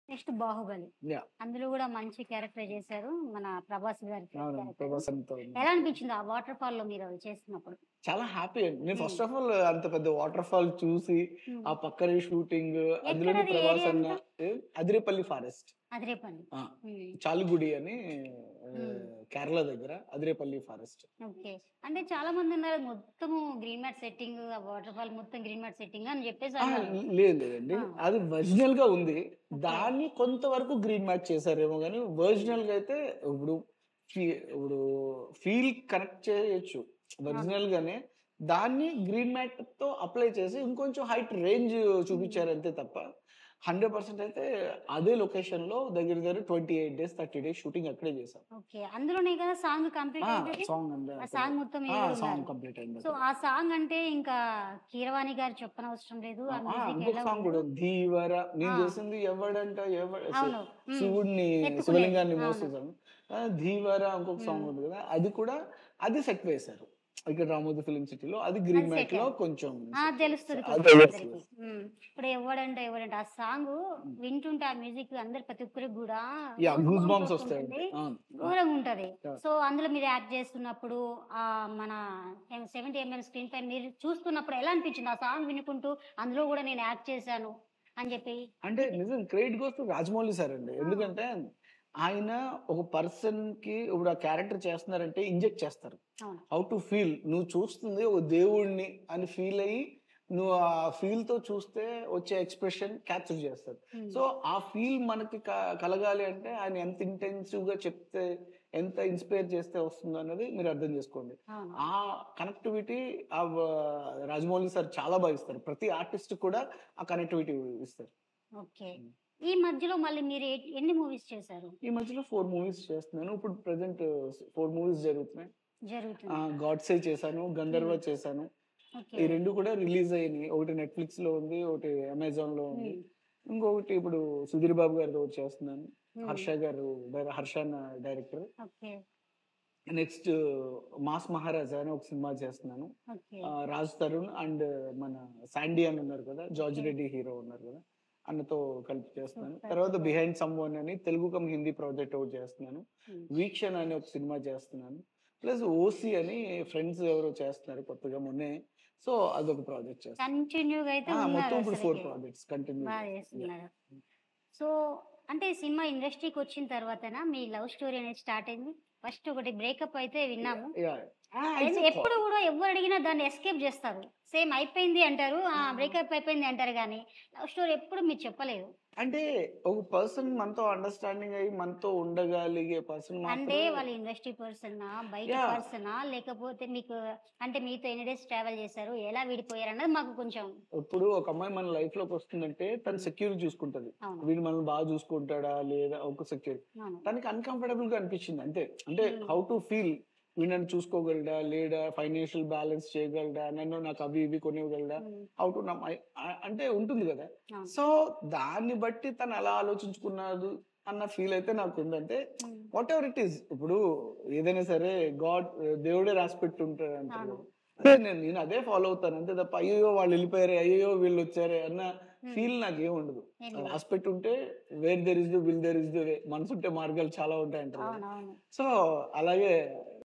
Next Baahubali Yeah. అందులో కూడా మంచి క్యారెక్టర్ చేశారు మన ప్రభాస్ గారి అవును character. ప్రభాస్ అంతా ఉంది. ఎలా అనిపించింది ఆ వాటర్ ఫాల్ లో మీరు అది చేస్తున్నప్పుడు చాలా హ్యాపీ అండి నేను Hmm. ఫస్ట్ ఆఫ్ ఆల్ అంత పెద్ద వాటర్ ఫాల్ చూసి ఉమ్. ఆ పక్కనే షూటింగ్ అందులోని ఎక్కడది ప్రభాస్ area అన్న ఏ, అదిరేపల్లి ఫారెస్ట్ అదిరేపల్లి చాలుగుడి అని ఆ, Hmm. కేరళ దగ్గర అదిరేపల్లి ఫారెస్ట్ ఓకే అంటే చాలా మంది ఉన్నారు మొత్తము గ్రీన్ మ్యాట్ సెట్టింగ్ ఆ వాటర్ ఫాల్ మొత్తం గ్రీన్ మ్యాట్ సెట్టింగ్ అని చెప్పేసి అన్నారు లేదు లేదండి Ah. అది ఒరిజినల్ గా ఉంది దాన్ని కొంతవరకు గ్రీన్ మ్యాచ్ చేశారేమో కానీ ఒరిజినల్ గా అయితే ఇప్పుడు ఫీ- ఇప్పుడు ఫీల్ కనెక్ట్ చేయొచ్చు ఒరిజినల్ గానే దాన్ని గ్రీన్ మ్యాట్ తో అప్లై చేసి ఇంకొంచెం హైట్ రేంజ్ చూపించారు అంతే తప్ప హండ్రెడ్ పర్సెంట్ అయితే అదే లొకేషన్ లో దగ్గర దగ్గర twenty eight days thirty days shooting అక్కడే చేశాం ఓకే అందులోనే కదా సాంగ్ కంప్లీట్ అయింది సాంగ్ ఆ సాంగ్ మొత్తం మీరు సాంగ్ ఉన్నారు. కంప్లీట్ అయింది సో ఆ సాంగ్ అంటే ఇంకా కీరవాణి గారు చెప్పనవసరం లేదు ఆ ఆ, మ్యూజిక్ ఇంకొక ఎలా సాంగ్ ఉంది? కూడా ఉంది. ధీవర నేను ఆ. చేసింది ఎవడంట ఎవడ అవును ఉమ్. శివుడిని ఎత్తుకునేది. శివలింగాన్ని అవును. మోసేసాను ఆ, ధీవర ఇంకొక సాంగ్ మ్మ్. ఉంది కదా అది కూడా అది సెట్ వేశారు ఇక్కడ రామోజీ ఫిలిం సిటీలో అది గ్రీన్ అది మ్యాట్ set లో అయింది. కొంచెం ఆ తెలుస్తుంది అది కొంచెం తెలుస్తుంది. అందరికి. ఉమ్. ఇప్పుడు ఎవడంటే ఎవడంటే ఆ సాంగ్ వింటుంటే ఆ మ్యూజిక్ అందరి ప్రతి ఒక్కరికి కూడా యా goosebumps గూస్ బాంబ్స్ వస్తాయి వస్తుంటుంది. అవును. ఘోరంగా ఉంటది Yeah. సో అందులో మీరు యాక్ట్ చేస్తున్నప్పుడు ఆ మన సెవెంటీ ఎంఎం స్క్రీన్ పై మీరు చూస్తున్నప్పుడు ఎలా అనిపించింది ఆ సాంగ్ వినుకుంటూ అందులో కూడా నేను యాక్ట్ చేశాను అని చెప్పి అంటే నిజం credit goes to Rajamouli sir అండి ఎందుకంటే ఆయన ఒక పర్సన్ కి ఇప్పుడు ఆ క్యారెక్టర్ చేస్తున్నారంటే ఇంజెక్ట్ చేస్తారు అవును హౌ టు ఫీల్ నువ్వు చూస్తుంది ఒక దేవుణ్ణి అని ఫీల్ అయ్యి నువ్వు ఆ ఫీల్ తో చూస్తే వచ్చే ఎక్స్ప్రెషన్ క్యాప్చర్ చేస్తారు ఉమ్. సో ఆ ఫీల్ మనకి క- కలగాలి అంటే ఆయన ఎంత ఇంటెన్సివ్ గా చెప్తే ఎంత ఇన్స్పైర్ చేస్తే వస్తుందో అనేది మీరు అర్థం చేసుకోండి అవును ఆ కనెక్టివిటీ ఆ వ- రాజమౌళి సార్ చాలా బాగా ఇస్తారు ప్రతి ఆర్టిస్ట్ కూడా ఆ కనెక్టివిటీ ఇస్తారు ఓకే ఈ మధ్యలో మళ్ళీ మీరు ఏ- ఎన్ని మూవీస్ చేశారు ఈ మధ్యలో ఫోర్ మూవీస్ చేస్తున్నాను ఇప్పుడు ప్రెసెంట్ ఫోర్ మూవీస్ జరుగుతున్నాయి జరుగుతుంది గాడ్సే చేశాను గంధర్వ చేశాను ఓకే ఈ రెండు కూడా రిలీజ్ అయినాయి ఒకటి నెట్ఫ్లిక్స్ లో ఉంది ఒకటి అమెజాన్ లో ఉంది ఉమ్. ఇంకొకటి ఇప్పుడు సుధీర్ బాబు గారితో ఒకటి చేస్తున్నాను ఉమ్. హర్ష గారు డైర- Harsha director okay next mass Maharaja అని ఒక సినిమా చేస్తున్నాను ఓకే ఆ, రాజ్ తరుణ్ అండ్ మన శాండీ అని ఉన్నారు కదా జార్జ్ Okay. రెడ్డి హీరో ఉన్నారు కదా అన్నతో కలిపి చేస్తున్నాను Super, తర్వాత super. బిహైండ్ సమ్ వన్ అని తెలుగు కమ్ హిందీ ప్రాజెక్ట్ ఒకటి చేస్తున్నాను ఉమ్. వీక్షణ అని ఒక సినిమా చేస్తున్నాను ప్లస్ ఓసి అని ఫ్రెండ్స్ ఎవరో చేస్తున్నారు కొత్తగా మొన్నే సో అదొక ప్రాజెక్ట్ చేస్తాను కంటిన్యూగా అయితే ఆ, ఉన్నారు మొత్తం ఇప్పుడు ఫోర్ అసలుకి. ప్రాజెక్ట్స్ కంటిన్యూ బాగా చేస్తున్నారు సో అంటే సినిమా ఇండస్ట్రీకి వచ్చిన తర్వాతనా మీ లవ్ స్టోరీ అనేది స్టార్ట్ అయింది ఫస్ట్ ఒకటి బ్రేకప్ అయితే విన్నాము ఎన్- ఎప్పుడు కూడా ఎవరు అడిగినా దాన్ని ఎస్కేప్ చేస్తారు సేమ్ అయిపోయింది అంటారు బ్రేకప్ అయిపోయింది అంటారు కానీ లవ్ స్టోరీ ఎప్పుడు మీరు చెప్పలేదు అంటే ఒక పర్సన్ మనతో అండర్స్టాండింగ్ అయ్యి మనతో ఉండగలిగే పర్సన్ అంటే వాళ్ళ ఇండస్ట్రీ పర్సనా బయట Yeah. పర్సనా లేకపోతే మీకు అంటే మీతో ఎన్ని డేస్ ట్రావెల్ చేశారు ఎలా విడిపోయారు అన్నది మాకు కొంచెం ఇప్పుడు ఒక అమ్మాయి మన లైఫ్ లోకి వస్తుందంటే తను సెక్యూర్ చూసుకుంటది అవును వీడు మనల్ని బాగా చూసుకుంటాడా లేదా ఒక సెక్యూర్ అవును తనకి అన్కంఫర్టబుల్ గా అనిపించింది అంతే అంటే Hmm. హౌ టు ఫీల్ వీడు నన్ను చూసుకోగలడా లేడా ఫైనాన్షియల్ బ్యాలెన్స్ చేయగలడా నన్ను నాకు అవి ఇవి కొనివ్వగలడా ఉమ్, హౌ టు అంటే ఉంటుంది కదా అవును. సో దాన్ని బట్టి తను ఎలా ఆలోచించుకున్నాడు అన్న ఫీల్ అయితే నాకు ఉందంటే um, whatever it is ఇప్పుడు ఏదైనా సరే గాడ్ దేవుడే రాసి పెట్టి ఉంటాడు అంటారు అవును. అదే నేను నేను అదే ఫాలో అవుతాను అంతే తప్ప అయ్యో వాళ్ళు వెళ్ళిపోయారే అయ్యో వీళ్ళు వచ్చారే అన్న ఉమ్, ఫీల్ నాకు ఏం ఉండదు ఏం లేదు. రాసి పెట్టి ఉంటే where there is the will there is the way మనసు ఉంటే మార్గాలు చాలా ఉంటాయి అంటారు అవును అవును సో అలాగే